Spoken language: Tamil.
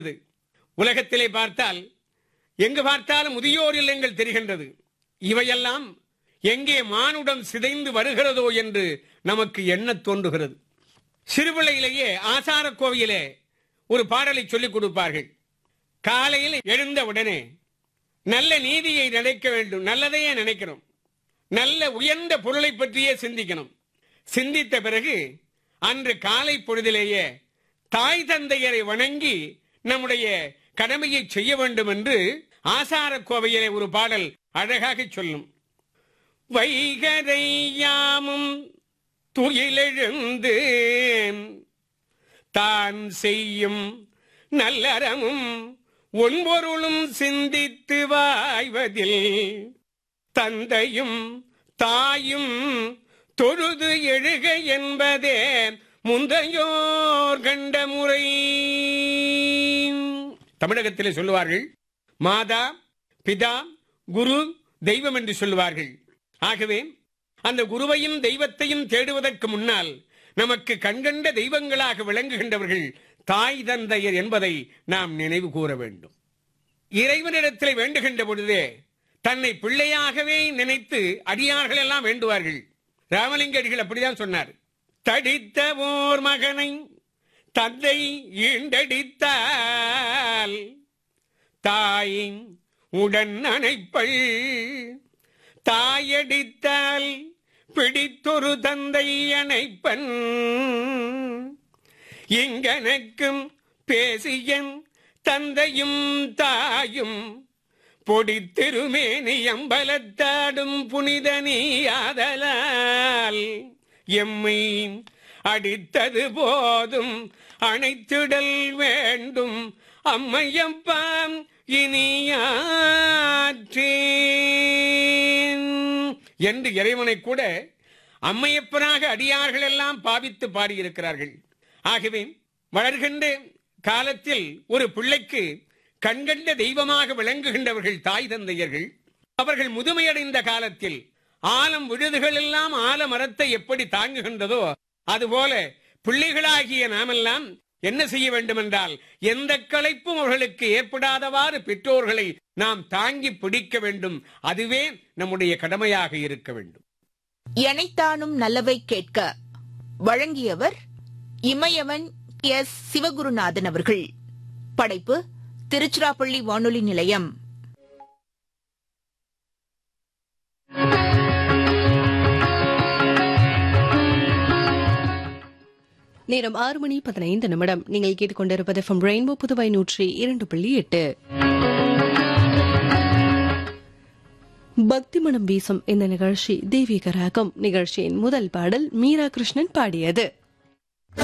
உலகத்திலே பார்த்தால் எங்கு பார்த்தாலும் முதியோர் இல்லங்கள் தெரிகின்றது இவையெல்லாம் எங்கே மானுடம் சிதைந்து வருகிறதோ என்று நமக்கு எண்ணத் தோன்றுகிறது சிறுபிள்ளையிலேயே ஆசார கோவிலே ஒரு பாடலை சொல்லிக் கொடுப்பார்கள் காலையில் எழுந்த உடனே நல்ல நீதியை நினைக்க வேண்டும் நல்லதையே நினைக்கணும் நல்ல உயர்ந்த பொருளை பற்றியே சிந்திக்கணும் சிந்தித்த பிறகு அன்று காலை பொழுதிலேயே தாய் தந்தையரை வணங்கி நம்முடைய கடமையை செய்ய வேண்டும் என்று ஆசார கோவையிலே ஒரு பாடல் அழகாக சொல்லும் வைகரை யாமும் துயிலெழுந்து தான் செய்யும் நல்லறமும் ஒன்பொருளும் சிந்தித்து வாய்வதில் தந்தையும் தாயும் தொழுது எழுக என்பதே முந்தையோர் கண்ட முறை தமிழகத்திலே சொல்லுவார்கள் மாதா பிதா குரு தெய்வம் என்று சொல்லுவார்கள் ஆகவே அந்த குருவையும் தெய்வத்தையும் தேடுவதற்கு முன்னால் நமக்கு கண்கண்ட தெய்வங்களாக விளங்குகின்றவர்கள் தாய் தந்தையர் என்பதை நாம் நினைவு கூற வேண்டும் இறைவனிடத்தில் வேண்டுகின்ற பொழுதே தன்னை பிள்ளையாகவே நினைத்து அடியார்கள் எல்லாம் வேண்டுவார்கள் ராமலிங்க அடிகள் அப்படிதான் சொன்னார் தடித்த ஓர் மகனை தந்தை ஈண்டடித்தால் தாய் உடன் அணைப்பள் தாயடித்தால் பிடித்தொரு தந்தை அணைப்பன் இங்கனக்கும் பேசியன் தந்தையும் தாயும் பொடித்திருமேனி அம்பலத்தாடும் புனித நீயாதலால் எம்மை அடித்தது போதும் அணைத்திடல் வேண்டும் அம்மையப்பாம் இனியாற்றேன் என்று இறைவனை கூட அம்மையப்பனாக அடியார்கள் எல்லாம் பாவித்து பாடியிருக்கிறார்கள் ஆகவே வளர்கின்ற காலத்தில் ஒரு பிள்ளைக்கு கண்கண்ட தெய்வமாக விளங்குகின்றவர்கள் தாய் தந்தையர்கள் அவர்கள் முதுமையடைந்த காலத்தில் ஆலம் விழுதுகள் எல்லாம் ஆலமரத்தை எப்படி தாங்குகின்றதோ அதுபோல பிள்ளைகளாகிய நாமெல்லாம் என்ன செய்ய வேண்டும் என்றால் எந்த களைப்பும் அவர்களுக்கு ஏற்படாதவாறு பெற்றோர்களை நாம் தாங்கி பிடிக்க வேண்டும் அதுவே நம்முடைய கடமையாக இருக்க வேண்டும் எனைத்தானும் நல்லவை கேட்க வழங்கியவர் இமயவன் எஸ் சிவகுருநாதன் அவர்கள் படைப்பு திருச்சிராப்பள்ளி வானொலி நிலையம் நேரம் ஆறு மணி பதினைந்து நிமிடம் நீங்கள் கேட்டுக்கொண்டிருப்பது ஃப்ரம் ரெயின்போ புதுவை நூற்றி இரண்டு புள்ளி எட்டு பக்தி மனம் வீசும் இந்த நிகழ்ச்சி தெய்வீக ராகம் நிகழ்ச்சியின் முதல் பாடல் மீரா கிருஷ்ணன் பாடியது